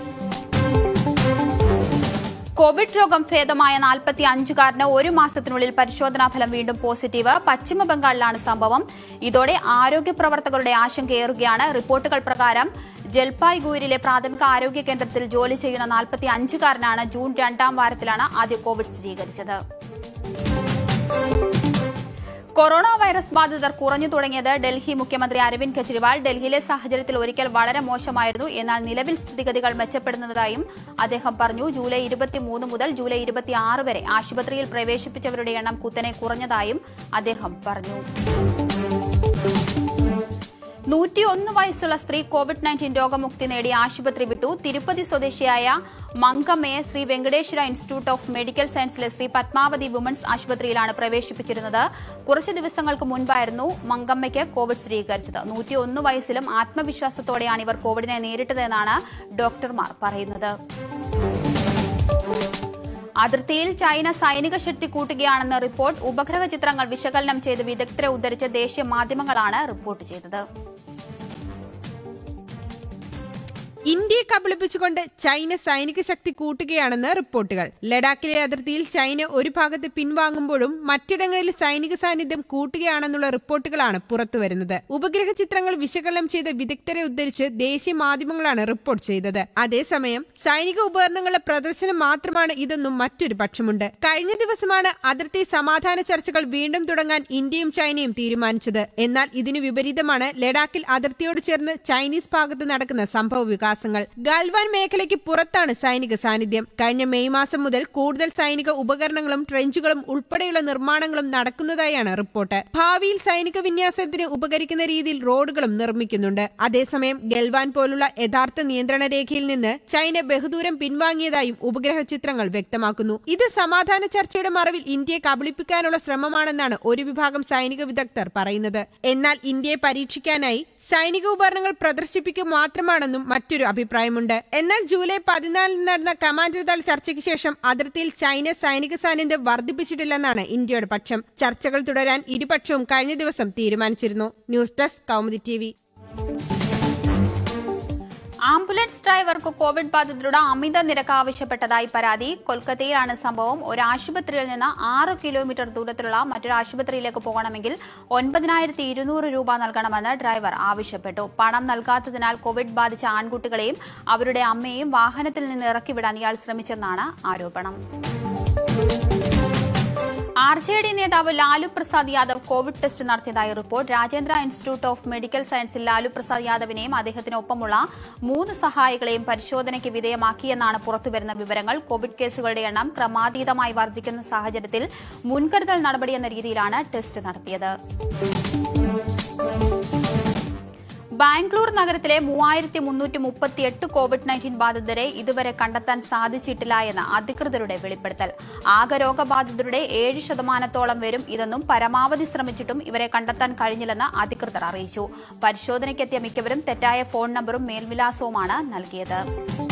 കോവിഡ് രോഗം ഭേദമായ നാൽപ്പത്തി അഞ്ചുകാരന് ഒരു മാസത്തിനുള്ളിൽ പരിശോധനാ ഫലം വീണ്ടും പോസിറ്റീവ് പശ്ചിമ ബംഗാളിലാണ് സംഭവം ഇതോടെ ആരോഗ്യ പ്രവർത്തകരുടെ ആശങ്കയേറുകയാണ് റിപ്പോർട്ടുകൾ പ്രകാരം ജൽപായ്ഗൂരിലെ പ്രാഥമിക ആരോഗ്യ കേന്ദ്രത്തിൽ ജോലി ചെയ്യുന്ന നാൽപ്പത്തി അഞ്ചുകാരനാണ് ജൂൺ രണ്ടാം വാരത്തിലാണ് ആദ്യ കോവിഡ് സ്ഥിരീകരിച്ചത് കൊറോണ വൈറസ് ബാധിതർ കുറഞ്ഞു തുടങ്ങിയത് ഡൽഹി മുഖ്യമന്ത്രി അരവിന്ദ് കെജ്രിവാൾ ഡൽഹിയിലെ സാഹചര്യത്തിൽ ഒരിക്കൽ വളരെ മോശമായിരുന്നു എന്നാൽ നിലവിൽ സ്ഥിതിഗതികൾ മെച്ചപ്പെടുന്നതായും അദ്ദേഹം പറഞ്ഞു ജൂലൈ ഇരുപത്തിമൂന്ന് മുതൽ ജൂലൈ ഇരുപത്തിയാറ് വരെ ആശുപത്രിയിൽ പ്രവേശിപ്പിച്ചവരുടെ എണ്ണം കുത്തനെ കുറഞ്ഞതായും അദ്ദേഹം പറഞ്ഞു നൂറ്റിയൊന്ന് വയസ്സുള്ള സ്ത്രീ കോവിഡ് നയൻറ്റീൻ രോഗമുക്തി നേടി ആശുപത്രി വിട്ടു തിരുപ്പതി സ്വദേശിയായ മങ്കമ്മയെ Sri Venkateswara institute of medical സയൻസിലെ ശ്രീ പത്മാവതി വുമൻസ് ആശുപത്രിയിലാണ് പ്രവേശിപ്പിച്ചിരുന്നത് കുറച്ച് ദിവസങ്ങൾക്ക് മുൻപായിരുന്നു മങ്കമ്മയ്ക്ക് കോവിഡ് സ്ഥിരീകരിച്ചത് നൂറ്റിയൊന്ന് വയസ്സിലും ആത്മവിശ്വാസത്തോടെയാണ് ഇവർ കോവിഡിനെ നേരിട്ടതെന്നാണ് ഡോക്ടർമാർ പറയുന്നത് അതിർത്തിയിൽ ചൈന സൈനിക ശക്തി കൂട്ടുകയാണെന്ന റിപ്പോർട്ട് ഉപഗ്രഹ ചിത്രങ്ങൾ വിശകലനം ചെയ്ത് വിദഗ്ധരെ ഉദ്ധരിച്ച ദേശീയ മാധ്യമങ്ങളാണ് റിപ്പോർട്ട് ചെയ്തത് ഇന്ത്യയെ കബളിപ്പിച്ചുകൊണ്ട് ചൈന സൈനിക ശക്തി കൂട്ടുകയാണെന്ന് റിപ്പോർട്ടുകൾ ലഡാക്കിലെ അതിർത്തിയിൽ ചൈന ഒരു ഭാഗത്ത് പിൻവാങ്ങുമ്പോഴും മറ്റിടങ്ങളിൽ സൈനിക സാന്നിധ്യം കൂട്ടുകയാണെന്നുള്ള റിപ്പോർട്ടുകളാണ് പുറത്തുവരുന്നത് ഉപഗ്രഹ ചിത്രങ്ങൾ വിശകലനം ചെയ്ത വിദഗ്ധരെ ഉദ്ധരിച്ച് ദേശീയ മാധ്യമങ്ങളാണ് റിപ്പോർട്ട് ചെയ്തത് അതേസമയം സൈനിക ഉപകരണങ്ങളുടെ പ്രദർശനം മാത്രമാണ് ഇതെന്നും മറ്റൊരു പക്ഷമുണ്ട് കഴിഞ്ഞ ദിവസമാണ് അതിർത്തി സമാധാന ചർച്ചകൾ വീണ്ടും തുടങ്ങാൻ ഇന്ത്യയും ചൈനയും തീരുമാനിച്ചത് എന്നാൽ ഇതിനു വിപരീതമാണ് ലഡാക്കിൽ അതിർത്തിയോട് ചേർന്ന് ചൈനീസ് ഭാഗത്ത് നടക്കുന്ന സംഭവ വികാസങ്ങൾ ഗാൽവാൻ മേഖലയ്ക്ക് പുറത്താണ് സൈനിക സാന്നിധ്യം കഴിഞ്ഞ മെയ് മാസം മുതൽ കൂടുതൽ സൈനിക ഉപകരണങ്ങളും ട്രെഞ്ചുകളും ഉൾപ്പെടെയുള്ള നിർമ്മാണങ്ങളും നടക്കുന്നതായാണ് റിപ്പോർട്ട് ഭാവിയിൽ സൈനിക വിന്യാസത്തിന് ഉപകരിക്കുന്ന രീതിയിൽ റോഡുകളും നിർമ്മിക്കുന്നുണ്ട് അതേസമയം ഗൽവാൻ പോലുള്ള യഥാർത്ഥ നിയന്ത്രണ രേഖയിൽ നിന്ന് ചൈന ബഹുദൂരം പിൻവാങ്ങിയതായും ഉപഗ്രഹ ചിത്രങ്ങൾ വ്യക്തമാക്കുന്നു ഇത് സമാധാന ചർച്ചയുടെ മറവിൽ ഇന്ത്യയെ കബളിപ്പിക്കാനുള്ള ശ്രമമാണെന്നാണ് ഒരു വിഭാഗം സൈനിക വിദഗ്ധർ പറയുന്നത് എന്നാൽ ഇന്ത്യയെ പരീക്ഷിക്കാനായി സൈനിക ഉപകരണങ്ങൾ പ്രദർശിപ്പിക്കുക മാത്രമാണെന്നും മറ്റൊരു അഭിപ്രായമുണ്ട് എന്നാൽ ജൂലൈ പതിനാലിന് നടന്ന കമാൻഡർ തല ചർച്ചയ്ക്ക് ശേഷം അതിർത്തിയിൽ ചൈന സൈനിക സാന്നിധ്യം വർദ്ധിപ്പിച്ചിട്ടില്ലെന്നാണ് ഇന്ത്യയുടെ പക്ഷം ചർച്ചകൾ തുടരാൻ ഇരുപക്ഷവും കഴിഞ്ഞ ദിവസം തീരുമാനിച്ചിരുന്നു news desk Kaumudi T ambulance ഡ്രൈവർക്ക് കോവിഡ് ബാധിതരുടെ അമിത നിരക്ക് ആവശ്യപ്പെട്ടതായി പരാതി കൊൽക്കത്തയിലാണ് സംഭവം ഒരു ആശുപത്രിയിൽ നിന്ന് ആറ് കിലോമീറ്റർ ദൂരത്തിലുള്ള മറ്റൊരു ആശുപത്രിയിലേക്ക് പോകണമെങ്കിൽ ഒൻപതിനായിരത്തി ഇരുന്നൂറ് രൂപ നൽകണമെന്ന് ഡ്രൈവർ ആവശ്യപ്പെട്ടു പണം നൽകാത്തതിനാൽ കോവിഡ് ബാധിച്ച ആൺകുട്ടികളെയും അവരുടെ അമ്മയെയും വാഹനത്തിൽ നിന്ന് ഇറക്കിവിടാൻ ഇയാൾ ശ്രമിച്ചെന്നാണ് ആരോപണം ആർ ജെ ഡി നേതാവ് ലാലു പ്രസാദ് യാദവ് കോവിഡ് ടെസ്റ്റ് നടത്തിയതായി report Rajendra institute of medical സയൻസിൽ ലാലു പ്രസാദ് യാദവിനെയും അദ്ദേഹത്തിനൊപ്പമുള്ള മൂന്ന് സഹായികളെയും പരിശോധനയ്ക്ക് വിധേയമാക്കിയെന്നാണ് പുറത്തുവരുന്ന വിവരങ്ങൾ കോവിഡ് കേസുകളുടെ എണ്ണം ക്രമാതീതമായി വർദ്ധിക്കുന്ന സാഹചര്യത്തിൽ മുൻകരുതൽ നടപടിയെന്ന രീതിയിലാണ് ടെസ്റ്റ് നടത്തിയത് ബാംഗ്ലൂർ നഗരത്തിലെ മൂവായിരത്തി മുന്നൂറ്റി മുപ്പത്തി എട്ട് കോവിഡ് നയൻറ്റീൻ ബാധിതരെ ഇതുവരെ കണ്ടെത്താൻ സാധിച്ചിട്ടില്ല എന്ന അധികൃതരുടെ വെളിപ്പെടുത്തൽ ആകെ രോഗബാധിതരുടെ ഏഴ് ശതമാനത്തോളം വരും ഇതെന്നും പരമാവധി ശ്രമിച്ചിട്ടും ഇവരെ കണ്ടെത്താൻ കഴിഞ്ഞില്ലെന്ന് അധികൃതർ അറിയിച്ചു പരിശോധനയ്ക്കെത്തിയ മിക്കവരും തെറ്റായ ഫോൺ നമ്പറും മേൽവിലാസവുമാണ് നൽകിയത്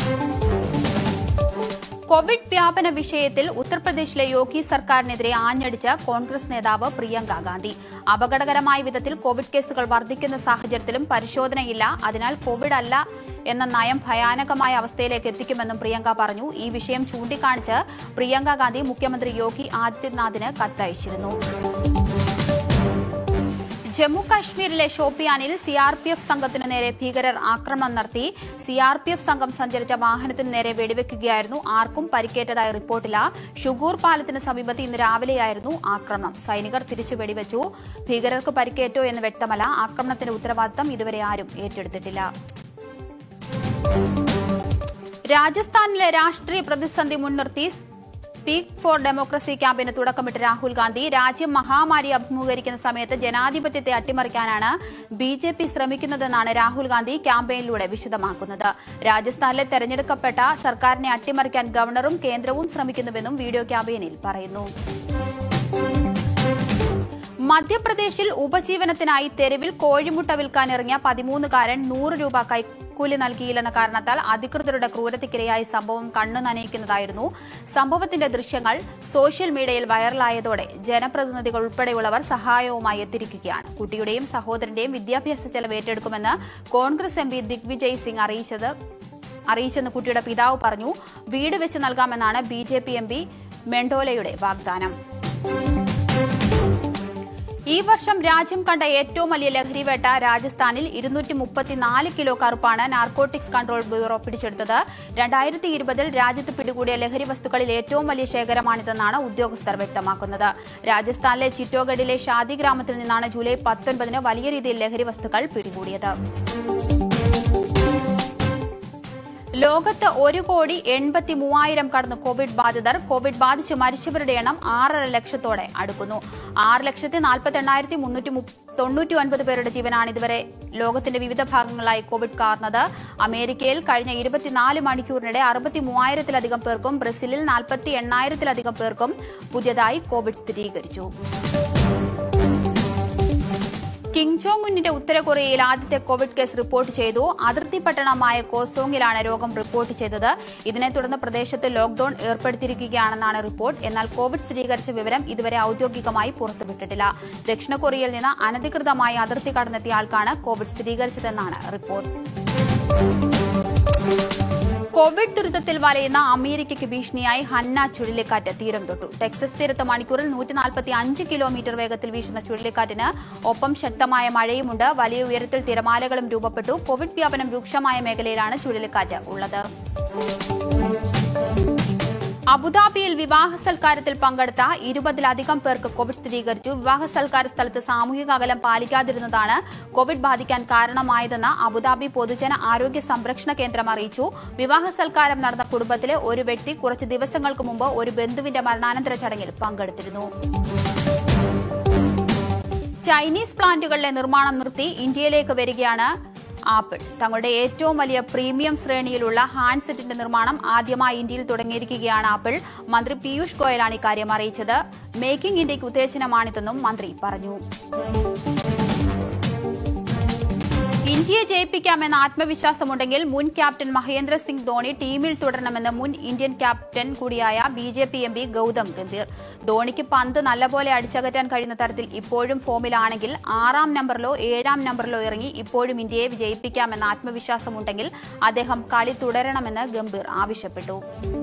കോവിഡ് വ്യാപന വിഷയത്തിൽ ഉത്തർപ്രദേശിലെ യോഗി സർക്കാരിനെതിരെ ആഞ്ഞടിച്ച കോൺഗ്രസ് നേതാവ് പ്രിയങ്ക ഗാന്ധി അപകടകരമായ വിധത്തിൽ കോവിഡ് കേസുകൾ വർദ്ധിക്കുന്ന സാഹചര്യത്തിലും പരിശോധനയില്ല അതിനാൽ കോവിഡ് അല്ല എന്ന നയം ഭയാനകമായ അവസ്ഥയിലേക്ക് എത്തിക്കുമെന്നും പ്രിയങ്ക പറഞ്ഞു ഈ വിഷയം ചൂണ്ടിക്കാണിച്ച് പ്രിയങ്ക ഗാന്ധി മുഖ്യമന്ത്രി യോഗി ആദിത്യനാഥിന് കത്തയച്ചിരുന്നു ജമ്മു കാശ്മീരിലെ ഷോപ്പിയാനിൽ സിആർപിഎഫ് സംഘത്തിനു നേരെ ഭീകരർ ആക്രമണം നടത്തി സിആർപിഎഫ് സംഘം സഞ്ചരിച്ച വാഹനത്തിനു നേരെ വെടിവെക്കുകയായിരുന്നു ആർക്കും പരിക്കേറ്റതായി റിപ്പോർട്ടില്ല ഷുഗൂർ പാലത്തിന് സമീപത്ത് ഇന്ന് രാവിലെയായിരുന്നു ആക്രമണം സൈനികർ തിരിച്ചു വെടിവെച്ചു ഭീകരർക്ക് പരിക്കേറ്റോ എന്ന് വ്യക്തമല്ല ആക്രമണത്തിന്റെ ഉത്തരവാദിത്തം ഇതുവരെ ആരും ഏറ്റെടുത്തിട്ടില്ല രാജസ്ഥാനിലെ രാഷ്ട്രീയ പ്രതിസന്ധി മുൻനിർത്തി സ്പീക്ക് ഫോർ ഡെമോക്രസി ക്യാമ്പിന് തുടക്കമിട്ട് രാഹുൽ ഗാന്ധി രാജ്യം മഹാമാരി അഭിമുഖീകരിക്കുന്ന സമയത്ത് ജനാധിപത്യത്തെ അട്ടിമറിക്കാനാണ് ബി ജെ പി ശ്രമിക്കുന്നതെന്നാണ് രാഹുൽ ഗാന്ധി ക്യാമ്പയിനിലൂടെ വിശദമാക്കുന്നത് രാജസ്ഥാനിലെ തെരഞ്ഞെടുക്കപ്പെട്ട സർക്കാരിനെ അട്ടിമറിക്കാൻ ഗവർണറും കേന്ദ്രവും ശ്രമിക്കുന്നുവെന്നും വീഡിയോ ക്യാമ്പയിനിൽ പറയുന്നു മധ്യപ്രദേശിൽ ഉപജീവനത്തിനായി തെരുവിൽ കോഴിമുട്ട വിൽക്കാനിറങ്ങിയ പതിമൂന്നുകാരൻ നൂറ് രൂപ കൈക്കൂലി നൽകിയില്ലെന്ന കാരണത്താൽ അധികൃതരുടെ ക്രൂരതയ്ക്കിരയായ സംഭവം കണ്ണു നനയിക്കുന്നതായിരുന്നു സംഭവത്തിന്റെ ദൃശ്യങ്ങൾ സോഷ്യൽ മീഡിയയിൽ വൈറലായതോടെ ജനപ്രതിനിധികൾ ഉൾപ്പെടെയുള്ളവർ സഹായവുമായി എത്തിയിരിക്കുകയാണ് കുട്ടിയുടെയും സഹോദരന്റെയും വിദ്യാഭ്യാസ ചെലവ് ഏറ്റെടുക്കുമെന്ന് കോൺഗ്രസ് എം പി ദിഗ്വിജയ് സിംഗ് അറിയിച്ചത് അറിയിച്ചെന്ന് കുട്ടിയുടെ പിതാവ് പറഞ്ഞു വീട് വെച്ച് നൽകാമെന്നാണ് B J P M P മെണ്ടോലയുടെ വാഗ്ദാനം ഈ വർഷം രാജ്യം കണ്ട ഏറ്റവും വലിയ ലഹരിവേട്ട രാജസ്ഥാനിൽ ഇരുന്നൂറ്റി മുപ്പത്തിനാല് കിലോ കറുപ്പാണ് നാർക്കോട്ടിക്സ് കൺട്രോൾ ബ്യൂറോ പിടിച്ചെടുത്തത് രണ്ടായിരത്തി ഇരുപതിൽ രാജ്യത്ത് പിടികൂടിയ ലഹരി വസ്തുക്കളിൽ ഏറ്റവും വലിയ ശേഖരമാണിതെന്നാണ് ഉദ്യോഗസ്ഥർ വ്യക്തമാക്കുന്നത് രാജസ്ഥാനിലെ ചിറ്റോഗഡിലെ ഷാദി ഗ്രാമത്തിൽ നിന്നാണ് ജൂലൈ പത്തൊൻപതിന് വലിയ രീതിയിൽ ലഹരി വസ്തുക്കൾ പിടികൂടിയത് ലോകത്ത് ഒരു കോടി എൺപത്തി മൂവായിരം കടന്ന് കോവിഡ് ബാധിതർ കോവിഡ് ബാധിച്ച് മരിച്ചവരുടെ എണ്ണം ആറര ലക്ഷത്തോടെ അടുക്കുന്നു ആറ് ലക്ഷത്തി നാൽപ്പത്തി എണ്ണായിരത്തി മുന്നൂറ്റി തൊണ്ണൂറ്റി ഒൻപത് പേരുടെ ജീവനാണ് ഇതുവരെ ലോകത്തിന്റെ വിവിധ ഭാഗങ്ങളായി കോവിഡ് കാർന്നത് അമേരിക്കയിൽ കഴിഞ്ഞ ഇരുപത്തിനാല് മണിക്കൂറിനിടെ അറുപത്തി മൂവായിരത്തിലധികം പേർക്കും ബ്രസീലിൽ നാൽപ്പത്തി എണ്ണായിരത്തിലധികം പേർക്കും പുതിയതായി കോവിഡ് സ്ഥിരീകരിച്ചു കിങ് ജോങ് ഉന്നിന്റെ ഉത്തര കൊറിയയിൽ ആദ്യത്തെ കോവിഡ് കേസ് റിപ്പോർട്ട് ചെയ്തു അതിർത്തി പട്ടണമായ കോസോങ്ങിലാണ് രോഗം റിപ്പോർട്ട് ചെയ്തത് ഇതിനെ തുടർന്ന് പ്രദേശത്ത് ലോക്ഡൌൺ ഏർപ്പെടുത്തിയിരിക്കുകയാണെന്നാണ് റിപ്പോർട്ട് എന്നാൽ കോവിഡ് സ്ഥിരീകരിച്ച വിവരം ഇതുവരെ ഔദ്യോഗികമായി പുറത്തുവിട്ടിട്ടില്ല ദക്ഷിണ കൊറിയയിൽ നിന്ന് അനധികൃതമായി അതിർത്തി കടന്നെത്തിയ ആൾക്കാണ് കോവിഡ് സ്ഥിരീകരിച്ചതെന്നാണ് റിപ്പോർട്ട് കോവിഡ് ദുരിതത്തിൽ വലയുന്ന അമേരിക്കയ്ക്ക് ഭീഷണിയായി ഹന്ന ചുഴലിക്കാറ്റ് തീരം തൊട്ടു ടെക്സസ് തീരത്ത് മണിക്കൂറിൽ നൂറ്റി നാൽപ്പത്തി അഞ്ച് കിലോമീറ്റർ വേഗത്തിൽ വീശുന്ന ചുഴലിക്കാറ്റിന് ഒപ്പം ശക്തമായ മഴയുമുണ്ട് വലിയ ഉയരത്തിൽ തിരമാലകളും രൂപപ്പെട്ടു കോവിഡ് വ്യാപനം രൂക്ഷമായ മേഖലയിലാണ് ചുഴലിക്കാറ്റ് ഉള്ളത് അബുദാബിയിൽ വിവാഹ സൽക്കാരത്തിൽ പങ്കെടുത്ത ഇരുപതിലധികം പേർക്ക് കോവിഡ് സ്ഥിരീകരിച്ചു വിവാഹ സൽക്കാര സ്ഥലത്ത് സാമൂഹിക അകലം പാലിക്കാതിരുന്നതാണ് കോവിഡ് ബാധിക്കാൻ കാരണമായതെന്ന് അബുദാബി പൊതുജന ആരോഗ്യ സംരക്ഷണ കേന്ദ്രം അറിയിച്ചു വിവാഹ സൽക്കാരം നടന്ന കുടുംബത്തിലെ ഒരു വ്യക്തി കുറച്ച് ദിവസങ്ങൾക്ക് മുമ്പ് ഒരു ബന്ധുവിന്റെ മരണാനന്തര ചടങ്ങിൽ പങ്കെടുത്തിരുന്നു ചൈനീസ് പ്ലാന്റുകളിലെ നിർമ്മാണം നിർത്തി ഇന്ത്യയിലേക്ക് വരികയാണ് ആപ്പിൾ തങ്ങളുടെ ഏറ്റവും വലിയ പ്രീമിയം ശ്രേണിയിലുള്ള ഹാൻഡ്സെറ്റിന്റെ നിർമ്മാണം ആദ്യമായി ഇന്ത്യയിൽ തുടങ്ങിയിരിക്കുകയാണ് ആപ്പിൾ മന്ത്രി പീയൂഷ് ഗോയലാണ് ഇക്കാര്യം അറിയിച്ചത് മേക്കിംഗ് ഇന്ത്യയ്ക്ക് ഉത്തേജനമാണിതെന്നും മന്ത്രി പറഞ്ഞു ഇന്ത്യയെ ജയിപ്പിക്കാമെന്ന ആത്മവിശ്വാസമുണ്ടെങ്കിൽ മുൻ ക്യാപ്റ്റൻ മഹേന്ദ്ര സിംഗ് ധോണി ടീമിൽ തുടരണമെന്ന് മുൻ ഇന്ത്യൻ ക്യാപ്റ്റൻ കൂടിയായ B J P M P Gautam Gambhir ധോണിക്ക് പന്ത് നല്ലപോലെ അടിച്ചകറ്റാൻ കഴിയുന്ന തരത്തിൽ ഇപ്പോഴും ഫോമിലാണെങ്കിൽ ആറാം നമ്പറിലോ ഏഴാം നമ്പറിലോ ഇറങ്ങി ഇപ്പോഴും ഇന്ത്യയെ വിജയിപ്പിക്കാമെന്ന ആത്മവിശ്വാസമുണ്ടെങ്കിൽ അദ്ദേഹം കളി തുടരണമെന്ന് ഗംഭീർ ആവശ്യപ്പെട്ടു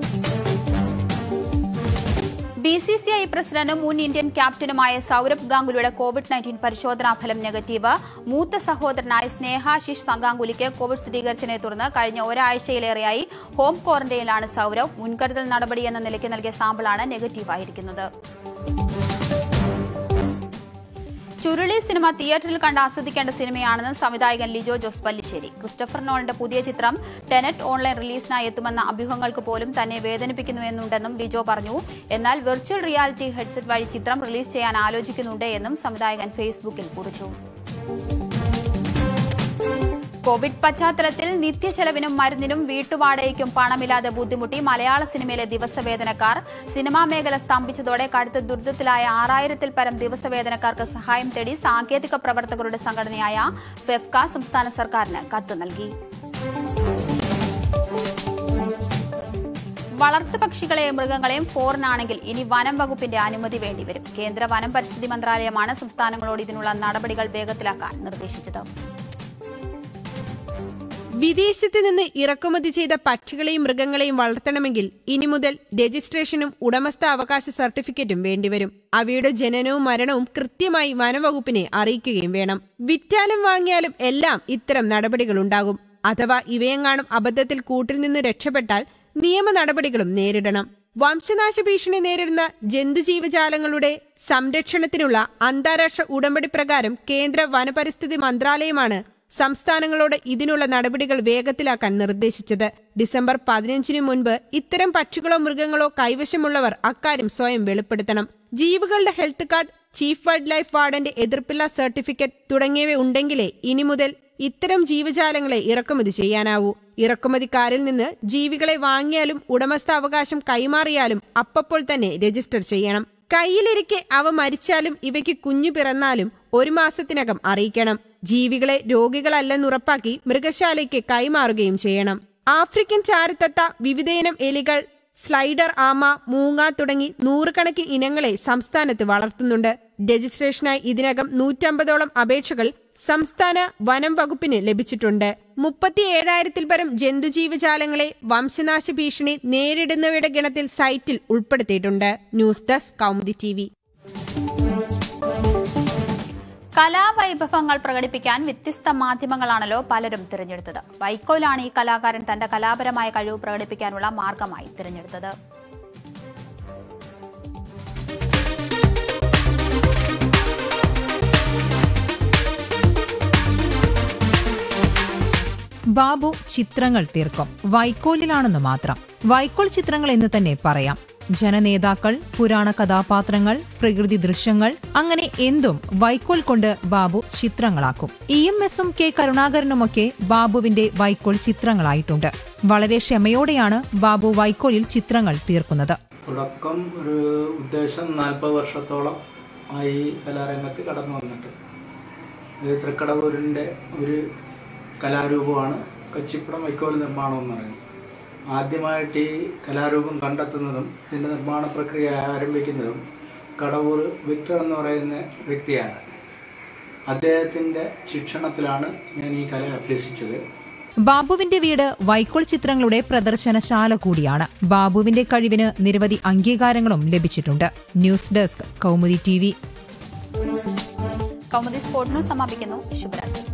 ബി സി സി ഐ പ്രസിഡന്റും മുൻ ഇന്ത്യൻ ക്യാപ്റ്റനുമായ സൌരഭ് ഗാംഗുലിയുടെ കോവിഡ് നയൻറ്റീൻ പരിശോധനാ ഫലം നെഗറ്റീവ് മൂത്ത സഹോദരനായ സ്നേഹാശിഷ് ഗാംഗുലിക്ക് കോവിഡ് സ്ഥിരീകരിച്ചതിനെ തുടർന്ന് കഴിഞ്ഞ ഒരാഴ്ചയിലേറെയായി ഹോം ക്വാറന്റൈനിലാണ് സൌരഭ് മുൻകരുതൽ നടപടി എന്ന നിലയ്ക്ക് നൽകിയ സാമ്പിളാണ് നെഗറ്റീവായിരിക്കുന്നത് ചുരുളി സിനിമ തിയേറ്ററിൽ കണ്ട് ആസ്വദിക്കേണ്ട സിനിമയാണെന്ന് സംവിധായകൻ ലിജോ ജോസ് പല്ലിശ്ശേരി ക്രിസ്റ്റഫർ നോളിന്റെ പുതിയ ചിത്രം ടെനറ്റ് ഓൺലൈൻ റിലീസിനായി എത്തുമെന്ന അഭ്യൂഹങ്ങൾക്ക് പോലും തന്നെ വേദനിപ്പിക്കുന്നുവെന്നുണ്ടെന്നും ലിജോ പറഞ്ഞു എന്നാൽ വെർച്വൽ റിയാലിറ്റി ഹെഡ്സെറ്റ് വഴി ചിത്രം റിലീസ് ചെയ്യാൻ ആലോചിക്കുന്നുണ്ട് എന്നും സംവിധായകൻ ഫേസ്ബുക്കിൽ കുറിച്ചു കോവിഡ് പശ്ചാത്തലത്തിൽ നിത്യചെലവിനും മരുന്നിനും വീട്ടുവാടകയ്ക്കും പണമില്ലാതെ ബുദ്ധിമുട്ടി മലയാള സിനിമയിലെ ദിവസവേതനക്കാർ സിനിമാ മേഖല സ്തംഭിച്ചതോടെ കടുത്ത ദുരിതത്തിലായ ആറായിരത്തിൽ പരം ദിവസവേതനക്കാർക്ക് സഹായം തേടി സാങ്കേതിക പ്രവർത്തകരുടെ സംഘടനയായ ഫെഫ്ക സംസ്ഥാന സർക്കാരിന് കത്ത് നൽകി വളർത്തുപക്ഷികളെയും മൃഗങ്ങളെയും ഫോറിനാണെങ്കിൽ ഇനി വനം വകുപ്പിന്റെ അനുമതി വേണ്ടിവരും കേന്ദ്ര വനം പരിസ്ഥിതി മന്ത്രാലയമാണ് സംസ്ഥാനങ്ങളോട് ഇതിനുള്ള നടപടികൾ വേഗത്തിലാക്കാൻ നിർദ്ദേശിച്ചത് വിദേശത്ത് നിന്ന് ഇറക്കുമതി ചെയ്ത പക്ഷികളെയും മൃഗങ്ങളെയും വളർത്തണമെങ്കിൽ ഇനി മുതൽ രജിസ്ട്രേഷനും ഉടമസ്ഥ അവകാശ സർട്ടിഫിക്കറ്റും വേണ്ടിവരും അവയുടെ ജനനവും മരണവും കൃത്യമായി വനവകുപ്പിനെ അറിയിക്കുകയും വേണം വിറ്റാലും വാങ്ങിയാലും എല്ലാം ഇത്തരം നടപടികളുണ്ടാകും അഥവാ ഇവയെങ്ങാനും അബദ്ധത്തിൽ കൂട്ടിൽ നിന്ന് രക്ഷപ്പെട്ടാൽ നിയമ നടപടികളും നേരിടണം വംശനാശ ഭീഷണി നേരിടുന്ന ജന്തുജീവജാലങ്ങളുടെ സംരക്ഷണത്തിനുള്ള അന്താരാഷ്ട്ര ഉടമ്പടി പ്രകാരം കേന്ദ്ര വനപരിസ്ഥിതി മന്ത്രാലയമാണ് സംസ്ഥാനങ്ങളോട് ഇതിനുള്ള നടപടികൾ വേഗത്തിലാക്കാൻ നിർദ്ദേശിച്ചത് ഡിസംബർ പതിനഞ്ചിന് മുൻപ് ഇത്തരം പക്ഷികളോ മൃഗങ്ങളോ കൈവശമുള്ളവർ അക്കാര്യം സ്വയം വെളിപ്പെടുത്തണം ജീവികളുടെ health card chief wildlife വാർഡന്റെ എതിർപ്പില്ല സർട്ടിഫിക്കറ്റ് തുടങ്ങിയവ ഉണ്ടെങ്കിലേ ഇനി മുതൽ ഇത്തരം ജീവജാലങ്ങളെ ഇറക്കുമതി ചെയ്യാനാവൂ ഇറക്കുമതിക്കാരിൽ നിന്ന് ജീവികളെ വാങ്ങിയാലും ഉടമസ്ഥാവകാശം കൈമാറിയാലും അപ്പപ്പോൾ തന്നെ രജിസ്റ്റർ ചെയ്യണം കയ്യിലിരിക്കെ അവ മരിച്ചാലും ഇവയ്ക്ക് കുഞ്ഞു പിറന്നാലും ഒരു മാസത്തിനകം അറിയിക്കണം ജീവികളെ രോഗികളല്ലെന്നുറപ്പാക്കി മൃഗശാലയ്ക്ക് കൈമാറുകയും ചെയ്യണം ആഫ്രിക്കൻ ചാരത്തത്ത വിവിധയിനം എലികൾ സ്ലൈഡർ ആമ മൂങ്ങ തുടങ്ങി നൂറുകണക്കിന് ഇനങ്ങളെ സംസ്ഥാനത്ത് വളർത്തുന്നുണ്ട് രജിസ്ട്രേഷനായി ഇതിനകം നൂറ്റമ്പതോളം അപേക്ഷകൾ സംസ്ഥാന വനം വകുപ്പിന് ലഭിച്ചിട്ടുണ്ട് മുപ്പത്തിയേഴായിരത്തിൽ പരം ജന്തുജീവജാലങ്ങളെ വംശനാശ ഭീഷണി നേരിടുന്നവയുടെ ഗണത്തിൽ സൈറ്റിൽ ഉൾപ്പെടുത്തിയിട്ടുണ്ട് ന്യൂസ് ഡെസ്ക് കൗമുദി ടി കലാവൈഭവങ്ങൾ പ്രകടിപ്പിക്കാൻ വ്യത്യസ്ത മാധ്യമങ്ങളാണല്ലോ പലരും തിരഞ്ഞെടുത്തത് വൈക്കോലാണ് ഈ കലാകാരൻ തന്റെ കലാപരമായ കഴിവ് പ്രകടിപ്പിക്കാനുള്ള മാർഗമായി തിരഞ്ഞെടുത്തത് ബാബു ചിത്രങ്ങൾ തീർക്കും വൈക്കോലിലാണെന്ന് മാത്രം വൈക്കോൽ ചിത്രങ്ങൾ എന്ന് തന്നെ പറയാം ജനനേതാക്കൾ പുരാണ കഥാപാത്രങ്ങൾ പ്രകൃതി ദൃശ്യങ്ങൾ അങ്ങനെ എന്തും വൈക്കോൽ കൊണ്ട് ബാബു ചിത്രങ്ങളാക്കും ഇ എം എസും കെ കരുണാകരനുമൊക്കെ ബാബുവിന്റെ വൈക്കോൽ ചിത്രങ്ങളായിട്ടുണ്ട് വളരെ ക്ഷമയോടെയാണ് ബാബു വൈക്കോലിൽ ചിത്രങ്ങൾ തീർക്കുന്നത് തുടക്കം ഒരു ഉദ്ദേശം നാൽപ്പത് വർഷത്തോളം ആയി കലാരംഗത്ത് കടന്നു വന്നിട്ട് ഇത് തൃക്കടവൂരിൻ്റെ ഒരു കലാരൂപമാണ് കച്ചിപ്പടം വൈക്കോൽ നിർമ്മാണം എന്ന് പറയുന്നത് ആദ്യമായിട്ട് ഈ കലാരൂപം കണ്ടെത്തുന്നതും ഇതിൻ്റെ നിർമ്മാണ പ്രക്രിയ ആരംഭിക്കുന്നതും കടവൂർ വിക്ടർ എന്ന് പറയുന്ന വ്യക്തിയാണ് അദ്ദേഹത്തിൻ്റെ ശിക്ഷണത്തിലാണ് ഞാൻ ഈ കല അഭ്യസിച്ചത് ബാബുവിന്റെ വീട് വൈക്കോൽ ചിത്രങ്ങളുടെ പ്രദർശനശാല കൂടിയാണ് ബാബുവിന്റെ കഴിവിന് നിരവധി അംഗീകാരങ്ങളും ലഭിച്ചിട്ടുണ്ട് news desk Kaumudi T Kaumudi സ്പോർട്ടിനും സമാപിക്കുന്നു ശുഭരാത്രി